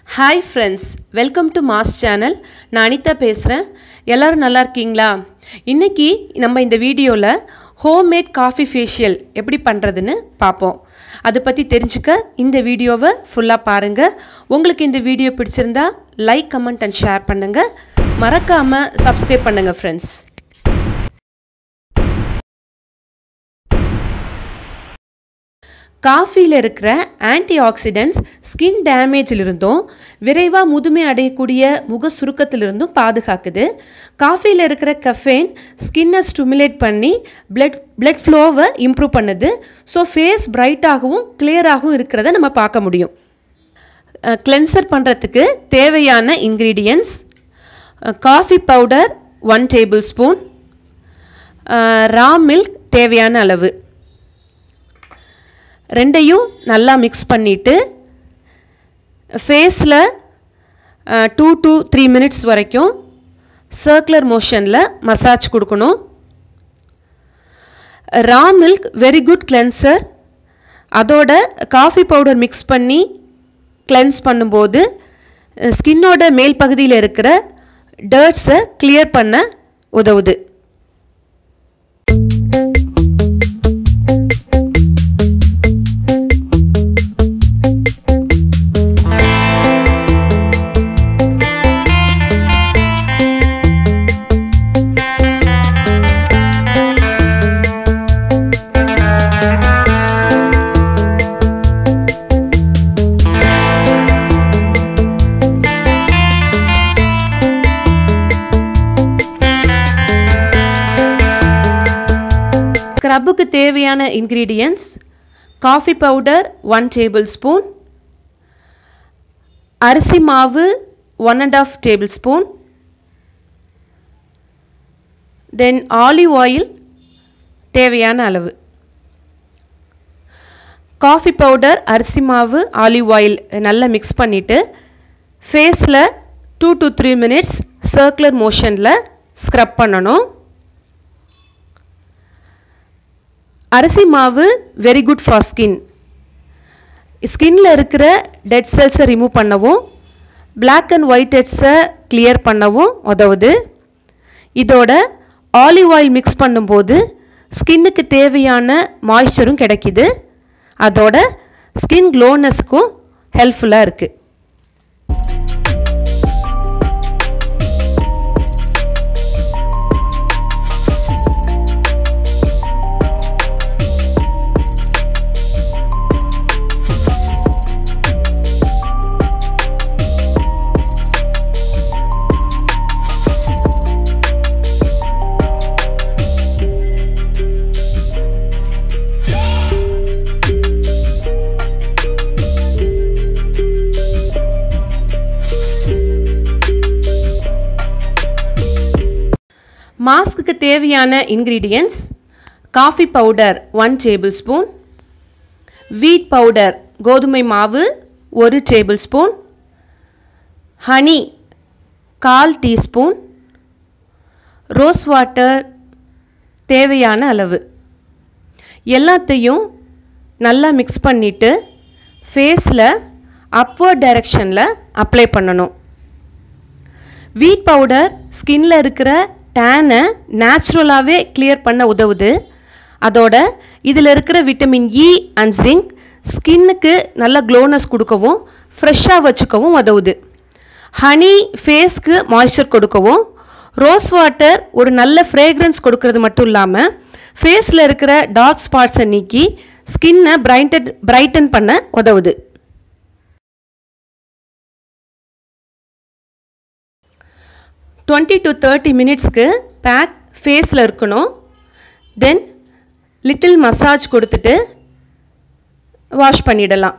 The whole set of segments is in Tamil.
hi friends welcome to mass channel நான் அனிதா பேசுகிறேன் எல்லோரும் நல்லா இருக்கீங்களா இன்றைக்கி நம்ம இந்த வீடியோவில் ஹோம்மேட் காஃபி ஃபேஷியல் எப்படி பண்ணுறதுன்னு பார்ப்போம் அதை பற்றி தெரிஞ்சுக்க இந்த வீடியோவை ஃபுல்லாக பாருங்கள் உங்களுக்கு இந்த வீடியோ பிடிச்சிருந்தா லைக் கமெண்ட் அண்ட் ஷேர் பண்ணுங்கள் மறக்காமல் சப்ஸ்கிரைப் பண்ணுங்கள் ஃப்ரெண்ட்ஸ் காஃபியில் இருக்கிற ஆன்டி ஆக்சிடென்ட்ஸ் ஸ்கின் டேமேஜிலிருந்தும் விரைவாக முதுமை அடையக்கூடிய முக சுருக்கத்திலிருந்தும் பாதுகாக்குது காஃபியில் இருக்கிற கஃபேன் ஸ்கின்னை ஸ்டிமுலேட் பண்ணி பிளட் பிளட் ஃப்ளோவை இம்ப்ரூவ் பண்ணுது ஸோ ஃபேஸ் பிரைட்டாகவும் கிளியராகவும் இருக்கிறத நம்ம பார்க்க முடியும் கிளென்சர் பண்ணுறதுக்கு தேவையான ingredients coffee powder one tablespoon raw milk தேவையான அளவு ரெண்டையும் நல்லா மிக்ஸ் பண்ணிவிட்டு ஃபேஸில் டூ டு த்ரீ மினிட்ஸ் வரைக்கும் சர்க்குலர் மோஷனில் மசாஜ் கொடுக்கணும் raw milk very good cleanser அதோட காஃபி பவுடர் மிக்ஸ் பண்ணி கிளென்ஸ் பண்ணும்போது ஸ்கின்னோட மேல் பகுதியில் இருக்கிற டர்ட்ஸை கிளியர் பண்ண உதவுது ஸ்க்ரப்புக்கு தேவையான ingredients coffee powder one tablespoon அரிசி மாவு one and half tablespoon then olive oil தேவையான அளவு காஃபி பவுடர் அரிசி மாவு ஆலிவ் ஆயில் நல்லா மிக்ஸ் பண்ணிவிட்டு ஃபேஸில் two to three minutes circular மோஷனில் ஸ்க்ரப் பண்ணணும் அரிசி மாவு வெரி குட் ஃபார் ஸ்கின் ஸ்கின்னில் இருக்கிற டெட் செல்ஸை ரிமூவ் பண்ணவும் பிளாக் அண்ட் ஒயிட் ஹெட்ஸை கிளியர் பண்ணவும் உதவுது இதோட ஆலிவ் ஆயில் மிக்ஸ் பண்ணும்போது ஸ்கின்னுக்கு தேவையான மாய்ஸ்சரும் கிடைக்கிது அதோட ஸ்கின் க்ளோனஸ்க்கும் ஹெல்ப்ஃபுல்லாக இருக்குது மாஸ்க்கு தேவையான ingredients coffee powder one tablespoon wheat powder கோதுமை மாவு ஒரு டேபிள் ஸ்பூன் ஹனி கால் டீஸ்பூன் ரோஸ் வாட்டர் தேவையான அளவு எல்லாத்தையும் நல்லா மிக்ஸ் பண்ணிவிட்டு ஃபேஸில் அப்வர்ட் டைரக்ஷனில் அப்ளை பண்ணணும் வீட் பவுடர் ஸ்கின்னில் இருக்கிற டேனை நேச்சுரலாகவே கிளியர் பண்ண உதவுது அதோட இதில் இருக்கிற விட்டமின் இ அண்ட் ஜிங்க் ஸ்கின்னுக்கு நல்ல க்ளோனஸ் கொடுக்கவும் ஃப்ரெஷ்ஷாக வச்சுக்கவும் உதவுது ஹனி ஃபேஸ்க்கு மாய்ஸ்சர் கொடுக்கவும் ரோஸ் வாட்டர் ஒரு நல்ல ஃப்ரேக்ரன்ஸ் கொடுக்கறது மட்டும் இல்லாமல் ஃபேஸில் இருக்கிற டார்க் ஸ்பாட்ஸை நீக்கி ஸ்கின்னை பிரைட்டன் பிரைட்டன் பண்ண உதவுது டுவெண்ட்டி டு தேர்ட்டி மினிட்ஸ்க்கு பேக் ஃபேஸில் இருக்கணும் தென் லிட்டில் மசாஜ் கொடுத்துட்டு வாஷ் பண்ணிடலாம்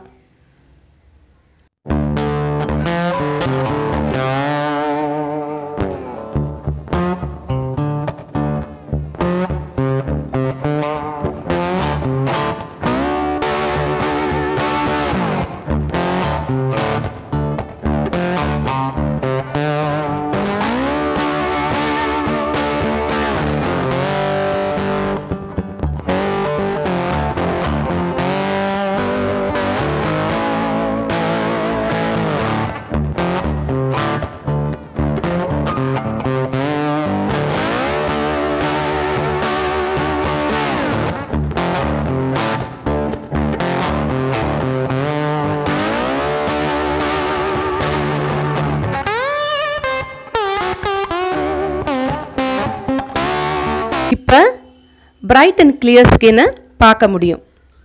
பிரைட் அண்ட் கிளியர் ஸ்கின்னை பார்க்க முடியும்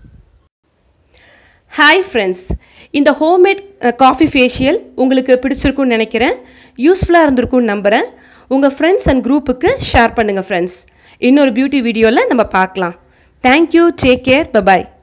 ஹாய் ஃப்ரெண்ட்ஸ் இந்த ஹோம்மேட் காஃபி ஃபேஷியல் உங்களுக்கு பிடிச்சிருக்குன்னு நினைக்கிறேன் யூஸ்ஃபுல்லாக இருந்திருக்கும்னு நம்புகிறேன் உங்கள் ஃப்ரெண்ட்ஸ் அண்ட் குரூப்புக்கு ஷேர் பண்ணுங்கள் ஃப்ரெண்ட்ஸ் இன்னொரு பியூட்டி வீடியோவில் நம்ம பார்க்கலாம் தேங்க்யூ டேக் கேர் பபாய்